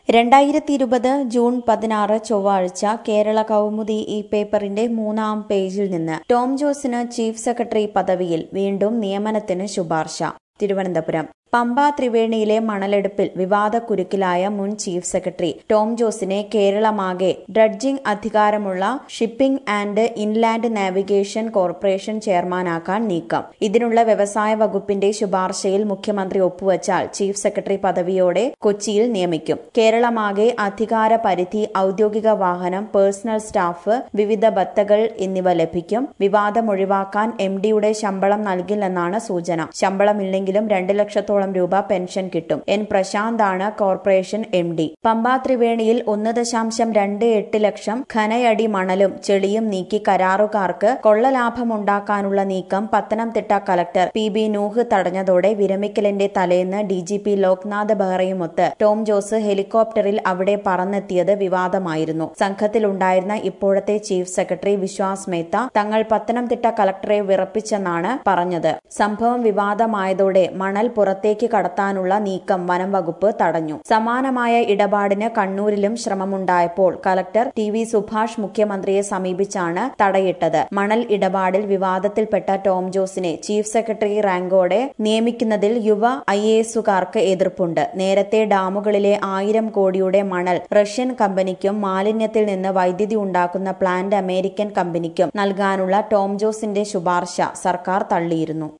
രണ്ടായിരത്തി ഇരുപത് ജൂൺ പതിനാറ് ചൊവ്വാഴ്ച കേരള കൗമുദി ഈ പേപ്പറിന്റെ മൂന്നാം പേജിൽ നിന്ന് ടോം ജോസിന് ചീഫ് സെക്രട്ടറി പദവിയിൽ വീണ്ടും നിയമനത്തിന് ശുപാർശ തിരുവനന്തപുരം പമ്പ ത്രിവേണിയിലെ മണലെടുപ്പിൽ വിവാദക്കുരുക്കിലായ മുൻ ചീഫ് സെക്രട്ടറി ടോം ജോസിനെ കേരളമാകെ ഡ്രഡ്ജിംഗ് അധികാരമുള്ള shipping and inland navigation corporation ചെയർമാനാക്കാൻ നീക്കം ഇതിനുള്ള വ്യവസായ വകുപ്പിന്റെ ശുപാർശയിൽ മുഖ്യമന്ത്രി ഒപ്പുവച്ചാൽ ചീഫ് സെക്രട്ടറി പദവിയോടെ കൊച്ചിയിൽ നിയമിക്കും കേരളമാകെ അധികാര പരിധി ഔദ്യോഗിക വാഹനം പേഴ്സണൽ സ്റ്റാഫ് വിവിധ ബത്തകൾ എന്നിവ ലഭിക്കും വിവാദം ഒഴിവാക്കാൻ എം ഡിയുടെ ശമ്പളം നൽകില്ലെന്നാണ് സൂചന ശമ്പളമില്ലെങ്കിലും രണ്ട് ലക്ഷത്തോളം രൂപ പെൻഷൻ കിട്ടും എൻ പ്രശാന്താണ് കോർപ്പറേഷൻ എം ഡി പമ്പാ ത്രിവേണിയിൽ ഒന്ന് ദശാംശം രണ്ട് എട്ട് ലക്ഷം ഖനയടി മണലും ചെളിയും നീക്കി കരാറുകാർക്ക് കൊള്ളലാഭമുണ്ടാക്കാനുള്ള നീക്കം Pathanamthitta collector P B Nooh തടഞ്ഞതോടെ വിരമിക്കലിന്റെ തലേന്ന് ഡി ജി പി ലോക്നാഥ് ബെഹ്റയുമൊത്ത് ടോം ജോസ് ഹെലികോപ്റ്ററിൽ അവിടെ പറന്നെത്തിയത് വിവാദമായിരുന്നു സംഘത്തിലുണ്ടായിരുന്ന ഇപ്പോഴത്തെ ചീഫ് സെക്രട്ടറി വിശ്വാസ് മേത്ത തങ്ങൾ പത്തനംതിട്ട കലക്ടറെ വിറപ്പിച്ചെന്നാണ് പറഞ്ഞത് സംഭവം വിവാദമായതോടെ മണൽ പുറത്തേക്ക് കടത്താനുള്ള നീക്കം വനം വകുപ്പ് തടഞ്ഞു സമാനമായ ഇടപാടിന് കണ്ണൂരിലും ശ്രമമുണ്ടായപ്പോൾ കലക്ടർ ടി വി സുഭാഷ് മുഖ്യമന്ത്രിയെ സമീപിച്ചാണ് തടയിട്ടത് മണൽ ഇടപാടിൽ വിവാദത്തിൽപ്പെട്ട ടോം ജോസിനെ ചീഫ് സെക്രട്ടറി റാങ്കോടെ നിയമിക്കുന്നതിൽ യുവ ഐ എസുകാർക്ക് എതിർപ്പുണ്ട് നേരത്തെ ഡാമുകളിലെ ആയിരം കോടിയുടെ മണൽ റഷ്യൻ കമ്പനിക്കും മാലിന്യത്തിൽ നിന്ന് വൈദ്യുതി ഉണ്ടാക്കുന്ന പ്ലാന്റ് അമേരിക്കൻ കമ്പനിക്കും നൽകാനുള്ള ടോം ജോസിന്റെ ശുപാർശ സർക്കാർ തള്ളിയിരുന്നു